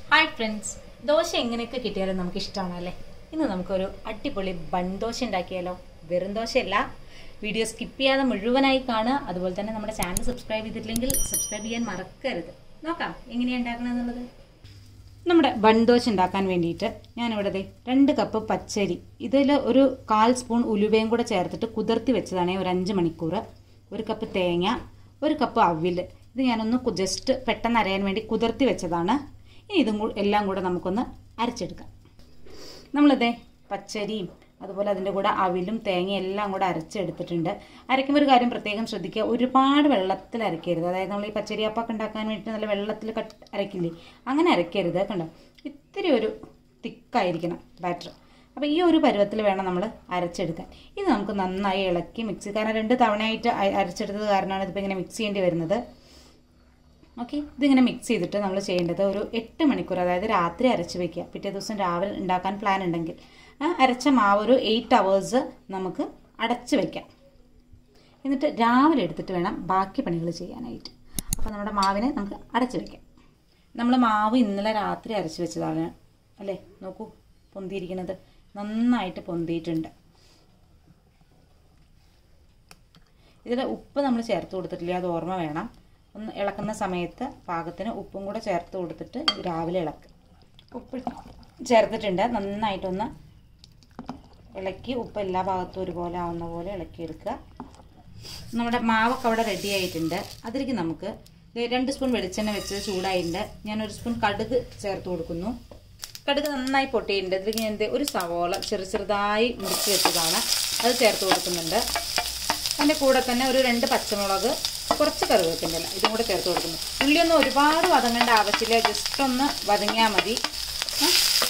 Hi friends dosa എങ്ങനെയൊക്കെ കിട്ടിയാലും നമുക്ക് ഇഷ്ടമാണല്ലേ ഇന്ന് നമുക്കൊരു അടിപൊളി ബൺ ദോശ ഉണ്ടാക്കിയാലോ വെറും ദോശയല്ല വീഡിയോ സ്കിപ്പ് ചെയ്യാതെ മുഴുവനായി കാണുക അതുപോലെ തന്നെ നമ്മുടെ ചാനൽ സബ്സ്ക്രൈബ് ചെയ്തിട്ടില്ലെങ്കിൽ സബ്സ്ക്രൈബ് ചെയ്യാൻ മറക്കരുത് നോക്കാം എങ്ങനെയാണ് ഉണ്ടാക്കണമെന്നുള്ളത് നമ്മുടെ ബൺ ദോശ ഉണ്ടാക്കാൻ വേണ്ടിയിട്ട് ഞാനിവിടെ ദേ രണ്ട് കപ്പ് പച്ചരി ഇതിൽ ഒരു കാൽ സ്പൂൺ ഉലുവയും കൂടെ ചേർത്തിട്ട് കുതിർത്തി വെച്ചതാണ് ഒരു അഞ്ച് മണിക്കൂർ ഒരു കപ്പ് തേങ്ങ ഒരു കപ്പ് അവിൽ ഇത് ഞാനൊന്ന് ജസ്റ്റ് പെട്ടെന്ന് അരയാൻ വേണ്ടി കുതിർത്തി വെച്ചതാണ് ഇനി ഇതും കൂ- എല്ലാം കൂടെ നമുക്കൊന്ന് അരച്ചെടുക്കാം നമ്മളിതേ പച്ചരിയും അതുപോലെ അതിൻ്റെ കൂടെ അവിലും തേങ്ങയും എല്ലാം കൂടെ അരച്ചെടുത്തിട്ടുണ്ട് അരയ്ക്കുമ്പോൾ ഒരു കാര്യം പ്രത്യേകം ശ്രദ്ധിക്കുക ഒരുപാട് വെള്ളത്തിൽ അരയ്ക്കരുത് അതായത് നമ്മൾ ഈ പച്ചരി അപ്പൊക്കെ ഉണ്ടാക്കാൻ വേണ്ടിയിട്ട് നല്ല വെള്ളത്തിൽ കട്ട് അരയ്ക്കില്ലേ അങ്ങനെ അരയ്ക്കരുത് കണ്ടോ ഇത്തിരി ഒരു തിക്കായിരിക്കണം ബാറ്റർ അപ്പോൾ ഈ ഒരു പരുവത്തിൽ വേണം നമ്മൾ അരച്ചെടുക്കാൻ ഇത് നമുക്ക് നന്നായി ഇളക്കി മിക്സി കാരണം രണ്ട് തവണയായിട്ട് അ- അരച്ചെടുത്തത് കാരണമാണ് ഇതിപ്പോൾ ഇങ്ങനെ മിക്സ് ചെയ്യേണ്ടി വരുന്നത് ഓക്കെ ഇതിങ്ങനെ മിക്സ് ചെയ്തിട്ട് നമ്മൾ ചെയ്യേണ്ടത് ഒരു എട്ട് മണിക്കൂർ അതായത് രാത്രി അരച്ച് വെക്കുക പിറ്റേ ദിവസം രാവിലെ ഉണ്ടാക്കാൻ പ്ലാൻ ഉണ്ടെങ്കിൽ ആ അരച്ച മാവ് ഒരു എയ്റ്റ് അവേഴ്സ് നമുക്ക് അടച്ച് വെക്കാം എന്നിട്ട് രാവിലെ എടുത്തിട്ട് വേണം ബാക്കി പണികൾ ചെയ്യാനായിട്ട് അപ്പോൾ നമ്മുടെ മാവിനെ നമുക്ക് അടച്ച് വെക്കാം നമ്മൾ മാവ് ഇന്നലെ രാത്രി അരച്ച് വെച്ചതാണ് അല്ലേ നോക്കൂ പൊന്തിയിരിക്കുന്നത് നന്നായിട്ട് പൊന്തിയിട്ടുണ്ട് ഇതിൽ ഉപ്പ് നമ്മൾ ചേർത്ത് കൊടുത്തിട്ടില്ല അത് ഓർമ്മ വേണം ഒന്ന് ഇളക്കുന്ന സമയത്ത് പാകത്തിന് ഉപ്പും കൂടെ ചേർത്ത് കൊടുത്തിട്ട് രാവിലെ ഇളക്കുക ഉപ്പ് ചേർത്തിട്ടുണ്ട് നന്നായിട്ടൊന്ന് ഇളക്കി ഉപ്പ് എല്ലാ ഭാഗത്തും ഒരുപോലെ ആവുന്ന പോലെ ഇളക്കിയെടുക്കുക നമ്മുടെ മാവൊക്കെ അവിടെ റെഡി ആയിട്ടുണ്ട് അതിലേക്ക് നമുക്ക് ദേ രണ്ട് സ്പൂൺ വെളിച്ചെണ്ണ വെച്ച് ചൂടായിട്ടുണ്ട് ഞാൻ ഒരു സ്പൂൺ കടുക് ചേർത്ത് കൊടുക്കുന്നു കടുക് നന്നായി പൊട്ടിയിട്ടുണ്ട് ഇതിലേക്ക് ഞാൻ ദേ ഒരു സവോള ചെറു ചെറുതായി മുറിച്ച് വെച്ചതാണ് അത് ചേർത്ത് കൊടുക്കുന്നുണ്ട് അതിൻ്റെ കൂടെ തന്നെ ഒരു രണ്ട് പച്ചമുളക് കുറച്ച് കറിവേപ്പിൻ്റെ ഇല ഇതും കൂടെ ചേർത്ത് കൊടുക്കുന്നു ഉള്ളിയൊന്നും ഒരുപാട് വതങ്ങേണ്ട ആവശ്യമില്ല ജസ്റ്റ് ഒന്ന് വതങ്ങിയാൽ മതി ഏ?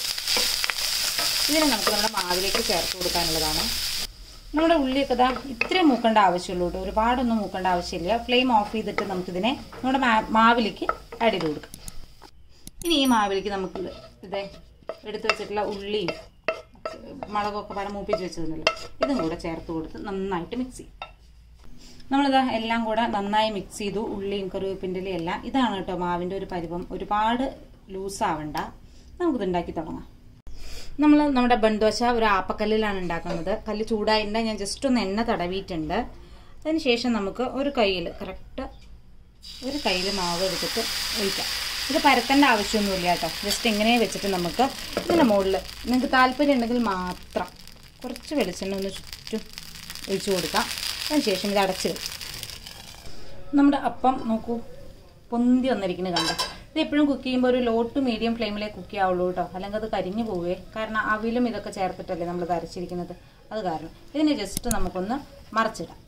ഇതിനെ നമുക്ക് നമ്മുടെ മാവിലേക്ക് ചേർത്ത് കൊടുക്കാനുള്ളതാണ് നമ്മുടെ ഉള്ളിയൊക്കെ ഇതാ ഇത്രയും മൂക്കേണ്ട ആവശ്യമുള്ളൂ കേട്ടോ ഒരുപാടൊന്നും മൂക്കേണ്ട ആവശ്യമില്ല ഫ്ലെയിം ഓഫ് ചെയ്തിട്ട് നമുക്കിതിനെ നമ്മുടെ മാ- മാവിലേക്ക് ആഡ് ചെയ്ത് കൊടുക്കാം ഇനി ഈ മാവിലേക്ക് നമുക്ക് ഇതേ എടുത്തു വെച്ചിട്ടുള്ള ഉള്ളിയും മുളകൊക്കെ പല മൂപ്പിച്ച് വെച്ചതുണ്ടല്ലോ ഇതും കൂടെ ചേർത്ത് കൊടുത്ത് നന്നായിട്ട് മിക്സ് ചെയ്യും നമ്മളിതാ എല്ലാം കൂടെ നന്നായി മിക്സ് ചെയ്തു ഉള്ളിയും കറിവേപ്പിൻ്റെ ഇലയും എല്ലാം ഇതാണ് കേട്ടോ മാവിൻ്റെ ഒരു പരുവം ഒരുപാട് ലൂസാവണ്ട നമുക്കിത് ഉണ്ടാക്കി തുടങ്ങാം നമ്മൾ നമ്മുടെ ബൺദോശ ഒരു ആപ്പക്കല്ലിലാണ് ഉണ്ടാക്കുന്നത് കല്ല് ചൂടായിട്ടുണ്ട് ഞാൻ ജസ്റ്റ് ഒന്ന് എണ്ണ തടവിയിട്ടുണ്ട് അതിന് ശേഷം നമുക്ക് ഒരു കയ്യിൽ കറക്റ്റ് ഒരു കയ്യിൽ മാവ് എടുത്തിട്ട് ഒഴിക്കാം ഇത് പരത്തേണ്ട ആവശ്യമൊന്നുമില്ല കേട്ടോ ജസ്റ്റ് ഇങ്ങനെ വെച്ചിട്ട് നമുക്ക് ഇതിൻ്റെ മുകളിൽ നിങ്ങൾക്ക് താല്പര്യം ഉണ്ടെങ്കിൽ മാത്രം കുറച്ച് വെളിച്ചെണ്ണ ഒന്ന് ചുറ്റും ഒഴിച്ചു കൊടുക്കാം അതിന് ശേഷം ഇത് അടച്ച് വെക്കും നമ്മുടെ അപ്പം നോക്കൂ പൊന്തി വന്നിരിക്കുന്നത് കണ്ടോ ഇത് എപ്പോഴും കുക്ക് ചെയ്യുമ്പോൾ ഒരു ലോ ടു മീഡിയം ഫ്ലെയിമിലേ കുക്ക് ചെയ്യാവുള്ളൂ കേട്ടോ അല്ലെങ്കിൽ അത് കരിഞ്ഞു പോവേ കാരണം അവിലും ഇതൊക്കെ ചേർത്തിട്ടല്ലേ നമ്മൾ അരച്ചിരിക്കുന്നത് അത് കാരണം ഇതിനെ ജസ്റ്റ് നമുക്കൊന്ന് മറച്ചിടാം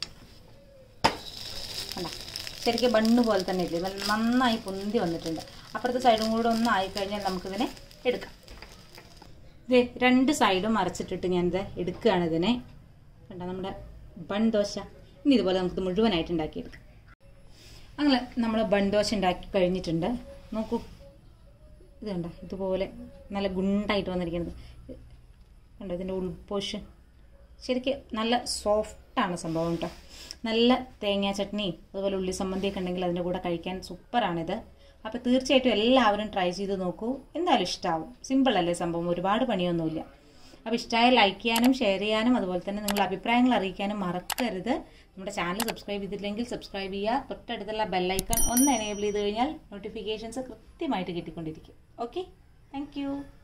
കണ്ട ശരിക്കും ബണ്ണ് പോലെ തന്നെ ഇല്ലേ നല്ല നന്നായി പൊന്തി വന്നിട്ടുണ്ട് അപ്പുറത്തെ സൈഡും കൂടെ ഒന്ന് ആയിക്കഴിഞ്ഞാൽ നമുക്കിതിനെ എടുക്കാം ഇതേ രണ്ട് സൈഡും മറച്ചിട്ടിട്ട് ഞാനിത് എടുക്കുകയാണ് ഇതിനെ കണ്ട നമ്മുടെ ബൺ ദോശ ഇനി ഇതുപോലെ നമുക്കിത് മുഴുവനായിട്ട് ഉണ്ടാക്കിയെടുക്കാം അങ്ങനെ നമ്മൾ ബൺ ദോശ ഉണ്ടാക്കി കഴിഞ്ഞിട്ടുണ്ട് നോക്കൂ ഇത് കണ്ടോ ഇതുപോലെ നല്ല ഗുണ്ടായിട്ട് വന്നിരിക്കുന്നത് കണ്ടോ ഇതിൻ്റെ ഉൾപോഷൻ ശരിക്കും നല്ല സോഫ്റ്റാണ് സംഭവം കേട്ടോ നല്ല തേങ്ങാ ചട്നിയും അതുപോലെ ഉള്ളി സമ്മന്തിയൊക്കെ ഉണ്ടെങ്കിൽ അതിൻ്റെ കൂടെ കഴിക്കാൻ സൂപ്പറാണിത് അപ്പോൾ തീർച്ചയായിട്ടും എല്ലാവരും ട്രൈ ചെയ്ത് നോക്കൂ എന്തായാലും ഇഷ്ടമാവും സിമ്പിൾ അല്ലേ സംഭവം ഒരുപാട് പണിയൊന്നുമില്ല അപ്പോൾ ഇഷ്ടമായ ലൈക്ക് ചെയ്യാനും ഷെയർ ചെയ്യാനും അതുപോലെ തന്നെ നിങ്ങളുടെ അഭിപ്രായങ്ങൾ അറിയിക്കാനും മറക്കരുത് നമ്മുടെ ചാനൽ സബ്സ്ക്രൈബ് ചെയ്തിട്ടില്ലെങ്കിൽ സബ്സ്ക്രൈബ് ചെയ്യുക തൊട്ടടുത്തുള്ള ബെല്ലൈക്കൺ ഒന്ന് എനേബിൾ ചെയ്ത് കഴിഞ്ഞാൽ നോട്ടിഫിക്കേഷൻസ് കൃത്യമായിട്ട് കിട്ടിക്കൊണ്ടിരിക്കും ഓക്കെ താങ്ക്